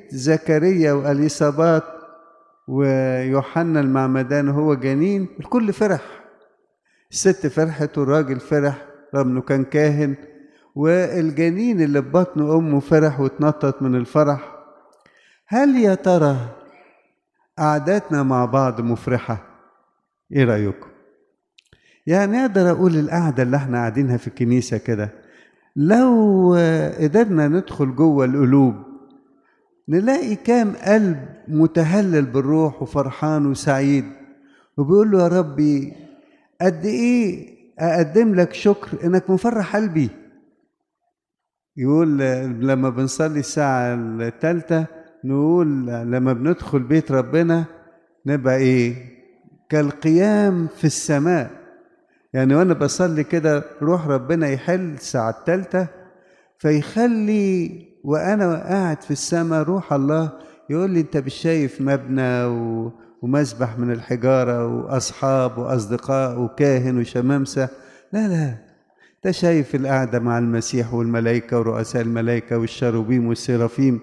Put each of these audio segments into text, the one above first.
زكريا واليصابات ويوحنا المعمدان وهو جنين الكل فرح الست فرحت والراجل فرح رغم انه كان كاهن والجنين اللي في بطن امه فرح واتنطط من الفرح هل يا ترى قعداتنا مع بعض مفرحه ايه رايكم يعني اقدر اقول القعده اللي احنا قاعدينها في الكنيسه كده لو قدرنا ندخل جوه القلوب نلاقي كام قلب متهلل بالروح وفرحان وسعيد وبيقول له يا ربي قد ايه اقدم لك شكر انك مفرح قلبي يقول لما بنصلي الساعة الثالثة نقول لما بندخل بيت ربنا نبقى ايه كالقيام في السماء يعني وانا بصلي كده روح ربنا يحل الساعة الثالثة فيخلي وانا قاعد في السماء روح الله يقول لي انت مش شايف مبنى و... ومسبح من الحجارة وأصحاب وأصدقاء وكاهن وشمامسة لا لا ده شايف القعدة مع المسيح والملائكة ورؤساء الملائكة والشروبيم والسرافيم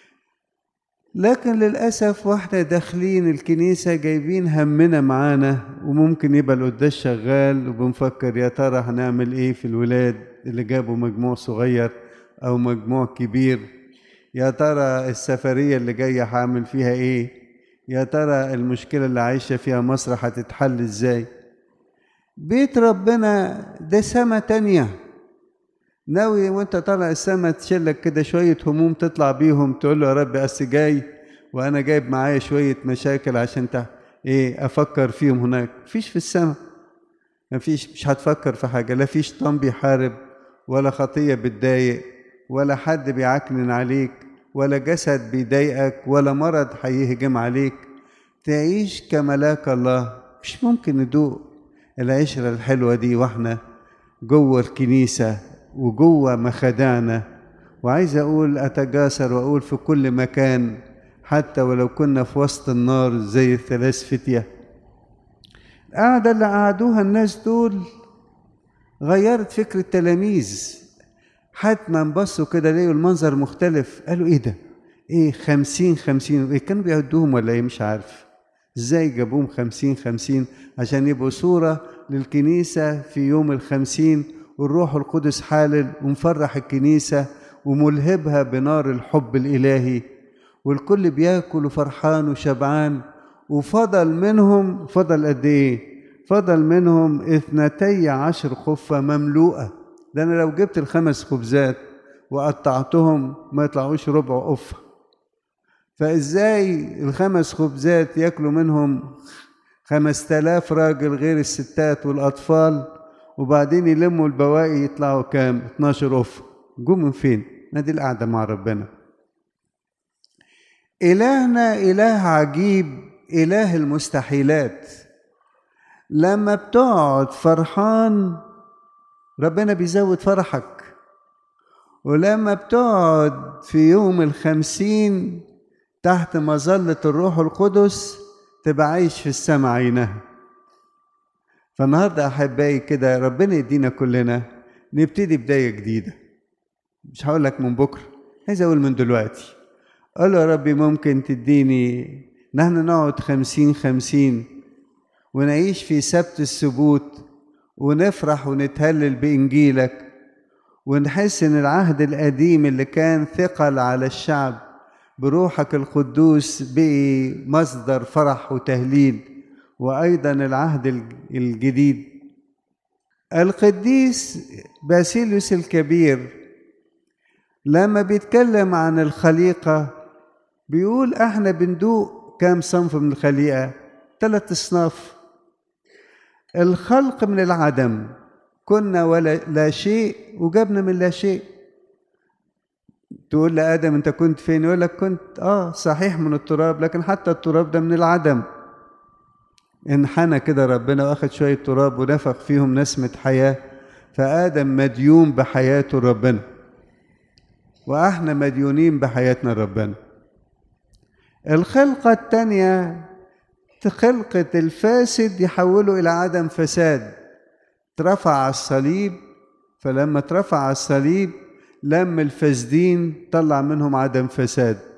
لكن للأسف واحنا داخلين الكنيسة جايبين همنا معانا وممكن يبقى القداس شغال وبنفكر يا ترى هنعمل ايه في الولاد اللي جابوا مجموع صغير أو مجموع كبير يا ترى السفرية اللي جاية هعمل فيها ايه يا ترى المشكلة اللي عايشة فيها مصر هتتحل ازاي بيت ربنا ده سما تانية ناوي وانت طالع السما تشيلك كده شوية هموم تطلع بيهم تقول له يا رب أصل جاي وأنا جايب معايا شوية مشاكل عشان ته... إيه أفكر فيهم هناك مفيش في السما مفيش مش هتفكر في حاجة لا فيش طن بيحارب ولا خطية بتضايق ولا حد بيعكنن عليك ولا جسد بيضايقك ولا مرض هيهجم عليك تعيش كملاك الله مش ممكن ندوق العشرة الحلوة دي واحنا جوه الكنيسة وجوه مخدعنا وعايز أقول أتجاسر وأقول في كل مكان حتى ولو كنا في وسط النار زي الثلاث فتية القعدة اللي قعدوها الناس دول غيرت فكر التلاميذ حتما بصوا كده لقوا المنظر مختلف قالوا ايه ده ايه خمسين خمسين ايه كانوا بيعدوهم ولا ايه مش عارف ازاي جابوهم خمسين خمسين عشان يبقوا صورة للكنيسة في يوم الخمسين والروح القدس حالل ومفرح الكنيسة وملهبها بنار الحب الإلهي والكل بياكل وفرحان وشبعان وفضل منهم فضل قد ايه فضل منهم اثنتي عشر خفة مملوءة ده انا لو جبت الخمس خبزات وقطعتهم ما يطلعوش ربع قفة فازاي الخمس خبزات ياكلوا منهم خمس تلاف راجل غير الستات والأطفال وبعدين يلموا البواقي يطلعوا كام 12 قفة جو من فين نادي القعدة مع ربنا إلهنا إله عجيب إله المستحيلات لما بتقعد فرحان ربنا بيزود فرحك ولما بتقعد في يوم الخمسين تحت مظلة الروح القدس تبقى عايش في السماء عينها فالنهارده احبائي كده ربنا يدينا كلنا نبتدي بدايه جديده مش هقول لك من بكره عايز اقول من دلوقتي قول له يا ربي ممكن تديني نحن نقعد خمسين خمسين ونعيش في سبت الثبوت ونفرح ونتهلل بإنجيلك ونحس إن العهد القديم اللي كان ثقل على الشعب بروحك القدوس بقي مصدر فرح وتهليل وأيضا العهد الجديد القديس باسيليوس الكبير لما بيتكلم عن الخليقة بيقول احنا بندوق كام صنف من الخليقة ثلاث اصناف الخلق من العدم كنا ولا لا شيء وجبنا من لا شيء تقول لآدم أنت كنت فين؟ يقول لك كنت آه صحيح من التراب لكن حتى التراب ده من العدم انحنى كده ربنا واخد شوية تراب ونفخ فيهم نسمة حياة فآدم مديون بحياته ربنا وإحنا مديونين بحياتنا ربنا الخلقة التانية خلقة الفاسد يحوله إلى عدم فساد اترفع على الصليب فلما اترفع على الصليب لم الفاسدين طلع منهم عدم فساد